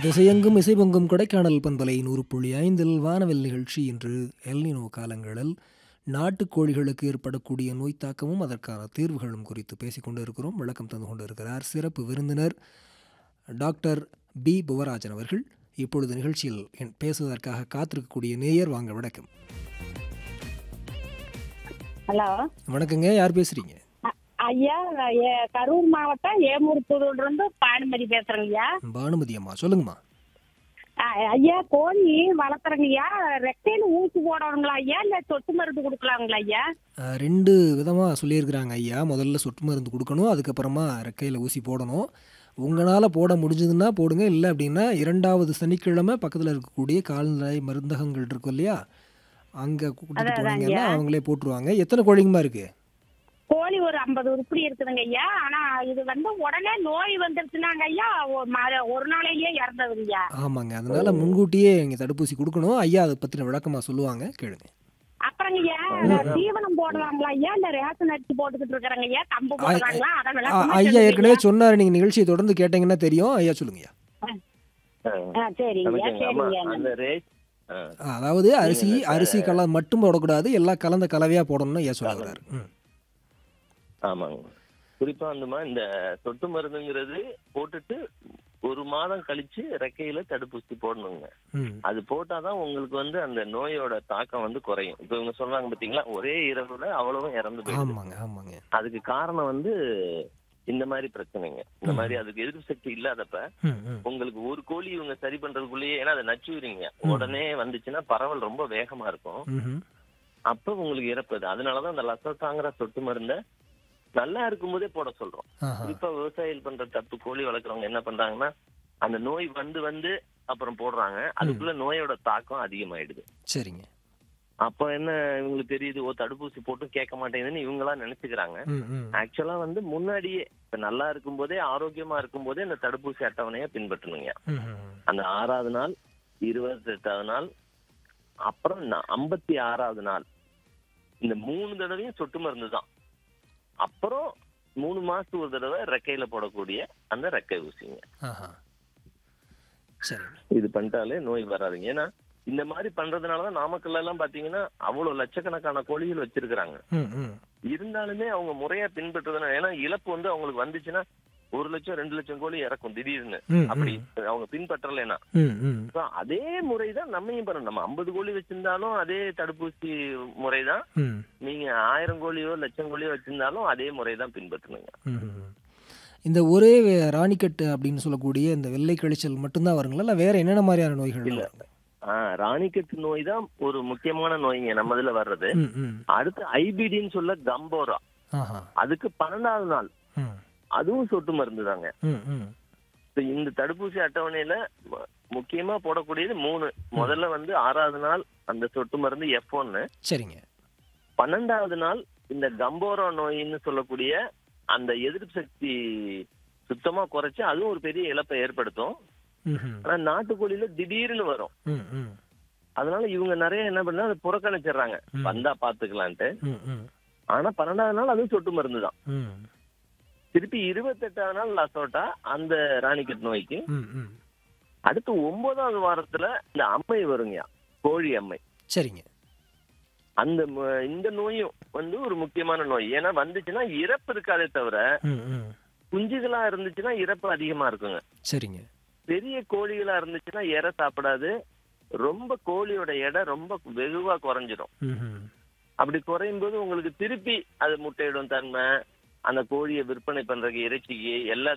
திசையெங்கும் இசைபொங்கும் கொடைக்கானல் பண்பலை நூறு புள்ளி ஐந்தில் வானவில் நிகழ்ச்சி இன்று எல்னினோ காலங்களில் நாட்டுக் கோழிகளுக்கு ஏற்படக்கூடிய நோய் தாக்கமும் அதற்கான தீர்வுகளும் குறித்து பேசிக் கொண்டு இருக்கிறோம் விளக்கம் தந்து கொண்டு இருக்கிறார் சிறப்பு விருந்தினர் டாக்டர் பி புவராஜன் அவர்கள் இப்பொழுது நிகழ்ச்சியில் என் பேசுவதற்காக காத்திருக்கக்கூடிய நேயர் வாங்க வணக்கம் ஹலோ வணக்கங்க யார் பேசுறீங்க அ- ஐயா ஏ- கரூர் மாவட்டம் ஏமூர்த்தூர்ல இருந்து பானுமதி பேசுறேங்க ஐயா பானுமதி அம்மா சொல்லுங்கம்மா அ- ஐயா கோழி வளர்த்துறங்க ஐயா ரெக்கையில ஊசி போடணுங்களா ஐயா இல்ல சொட்டு மருந்து கொடுக்கலாங்களா ஐயா அஹ், ரெண்டு விதமாக சொல்லியிருக்கிறாங்க ஐயா முதல்ல சொட்டு மருந்து கொடுக்கணும் அதுக்கப்புறமா ரெக்கையில் ஊசி போடணும் உங்களால் போட முடிஞ்சதுன்னா போடுங்க இல்லை அப்படின்னா இரண்டாவது சனிக்கிழமை பக்கத்தில் இருக்கக்கூடிய கால்நடை மருந்தகங்கள் இருக்கும் இல்லையா அங்கே கூட்டிட்டு அதான் போனீங்கன்னா அவங்களே போட்டுருவாங்க எத்தனை கோழிங்கம்மா இருக்கு கோழி ஒரு ஐம்பது உருப்படி இருக்குதுங்க ஐயா ஆனா இது வந்து உடனே நோய் வந்துருச்சுனாங்க ஐயா ஒ- ம- ஒரு நாளையிலேயே இறந்ததுங்க ஐயா ஆமாங்க அதனால முன்கூட்டியே இங்கே தடுப்பூசி கொடுக்கணும் ஐயா அதை பற்றின விளக்கமாக சொல்லுவாங்க கேளுங்க அப்புறங்க ஐயா தீவனம் போடலாங்களா ஐயா இல்ல ரேஷன் அரிசி போட்டுக்கிட்டு இருக்கிறாங்க ஐயா கம்பு போடலாங்களா அத ஆ, விளக்கமா ஐயா சொல்லுங்க ஏற்கனவே சொன்னார் நீங்கள் நிகழ்ச்சியை தொடர்ந்து கேட்டீங்கன்னா தெரியும் ஐயா சொல்லுங்கய்யா ஆ, சரிங்க ஐயா நமக்கு ஆமா, சரிங்க அந்த ரேஸ் ஆ, அதாவது அரிசி அரிசி கல மட்டும் போடக்கூடாது எல்லாம் கலந்த கலவையாக போடணும்னு ஐயா சொல்லுகிறார் ம் ஆமாங்க குறிப்பா அந்த மாதிரி இந்த சொட்டு மருந்துங்கிறது போட்டுட்டு ஒரு மாதம் கழிச்சு ரெக்கையில தடுப்பூசி போடணுங்க ம் அது போட்டாதான் உங்களுக்கு வந்து அந்த நோயோட தாக்கம் வந்து குறையும் இப்ப இவங்க சொல்றாங்க பாத்தீங்களா ஒரே இரவுல அவ்வளவும் இறந்து போயிடுது ஆமாங்க ஆமாங்க அதுக்கு காரணம் வந்து இந்த மாதிரி பிரச்சனைங்க இந்த மாதிரி அதுக்கு எதிர்ப்பு சக்தி இல்லாதப்ப ம் ம் உங்களுக்கு ஒரு கோழி இவங்க சரி பண்றதுக்குள்ளேயே ஏன்னா அதை நச்சுறீங்க உடனே வந்துச்சுன்னா பரவல் ரொம்ப வேகமா இருக்கும் ம்ஹும். அப்ப உங்களுக்கு இறப்புது அதனாலதான் அந்த லசத்தாங்கிற சொட்டு மருந்த நல்லா இருக்கும்போதே போட சொல்றோம் ஆஹா. இப்ப விவசாயிகள் பண்ற தப்பு கோழி வளர்க்குறவங்க என்ன பண்றாங்கன்னா அந்த நோய் வந்து வந்து அப்புறம் போடுறாங்க அதுக்குள்ள நோயோட தாக்கம் அதிகமாயிடுது சரிங்க அப்ப என்ன இவங்களுக்கு தெரியுது ஓ தடுப்பூசி போட்டும் கேட்க மாட்டேங்குதுன்னு இவங்களா நினைச்சுக்கிறாங்க ம் ம் ஆக்சுவலா வந்து முன்னாடியே இப்ப நல்லா இருக்கும்போதே ஆரோக்கியமா இருக்கும்போதே இந்த தடுப்பூசி அட்டவணையை பின்பற்றணுங்க ம்ஹும். அந்த ஆறாவது நாள் இருபத்தி எட்டாவது நாள் அப்புறம் ஐம்பத்தி ஆறாவது நாள் இந்த மூணு தடவையும் சொட்டு மருந்து தான் அப்புறம் மூணு மாசத்துக்கு ஒரு தடவை ரெக்கையில போடக்கூடிய அந்த ரெக்கை ஊசிங்க ஆஹா சரிங்க இது பண்ணிட்டாலே நோய் வராதுங்க ஏன்னா இந்த மாதிரி பண்றதுனாலதான் நாமக்கல்ல எல்லாம் பாத்தீங்கன்னா அவ்வளவு லட்சக்கணக்கான கோழிகள் வச்சிருக்கிறாங்க ம் ம் இருந்தாலுமே அவங்க முறையா பின்பற்றுறதுனால ஏன்னா இழப்பு வந்து அவங்களுக்கு வந்துச்சுன்னா ஒரு லட்சம் ரெண்டு லட்சம் கோழி இறக்கும் திடீர்னு ம், அப்படி அவங்க பின்பற்றலைன்னா ம் ம் So, அதே முறைதான் நம்மையும் பண்ணணும் நம்ம ஐம்பது கோழி வச்சிருந்தாலும் அதே தடுப்பூசி முறைதான் ம் நீங்க ஆயிரம் கோழியோ லட்சம் கோழியோ வச்சிருந்தாலும் அதே முறைதான் பின்பற்றணுங்க ம்ஹும். இந்த ஒரே வே- ராணிக்கட்டு அப்படின்னு சொல்லக்கூடிய இந்த வெள்ளை கழிச்சல் மட்டும்தான் வருங்களா இல்லை வேற என்னென்ன மாதிரியான நோய்கள் இல்ல. வருங்க? ஆஹ் ராணிக்கட்டு நோய் தான் ஒரு முக்கியமான நோய்ங்க நம்ம இதுல வர்றது ம் ம் அடுத்து ஐபிடின்னு சொல்ல கம்போரா ஆஹா அதுக்கு பன்னெண்டாவது நாள் ம் அதுவும் சொட்டு மருந்து தாங்க ம் ம் இப்ப இந்த தடுப்பூசி அட்டவணையில மு- முக்கியமா போடக்கூடியது மூணு முதல்ல வந்து ஆறாவது நாள் அந்த சொட்டு மருந்து எஃப் ஒன்னு சரிங்க பன்னெண்டாவது நாள் இந்த கம்போரா நோயின்னு சொல்லக்கூடிய அந்த எதிர்ப்பு சக்தி சுத்தமா குறைச்சு அதுவும் ஒரு பெரிய இழப்பை ஏற்படுத்தும் ம்ஹும். ஆனா நாட்டுக்கோழியில திடீர்னு வரும் ம் ம் அதனால இவங்க நிறைய என்ன பண்ணா அதை புறக்கணிச்சிடுறாங்க ம். வந்தா பாத்துக்கலான்ட்டு ம் ம் ஆனா பன்னெண்டாவது நாள் அதுவும் சொட்டு மருந்து தான் ம் திருப்பி இருபத்தெட்டாவது நாள் லசோட்டா அந்த ராணிக்கட் நோய்க்கு ம் ம் அடுத்து ஒன்பதாவது வாரத்துல இந்த அம்மை வருங்கயா கோழி அம்மை சரிங்க அந்த ம- இந்த நோயும் வந்து ஒரு முக்கியமான நோய் ஏன்னா வந்துச்சுன்னா இறப்பு இருக்காதே தவிர ம் ம் குஞ்சுகளா இருந்துச்சுன்னா இறப்பு அதிகமா இருக்குங்க சரிங்க பெரிய கோழிகளா இருந்துச்சுன்னா இறை சாப்பிடாது ரொம்ப கோழியோட எடை ரொம்ப வெகுவா குறைஞ்சிடும் ம்ஹும். அப்படி குறையும் போது உங்களுக்கு திருப்பி அது முட்டையிடும் தன்மை அந்த கோழியை விற்பனை பண்றதுக்கு இறைச்சிக்கு எல்லா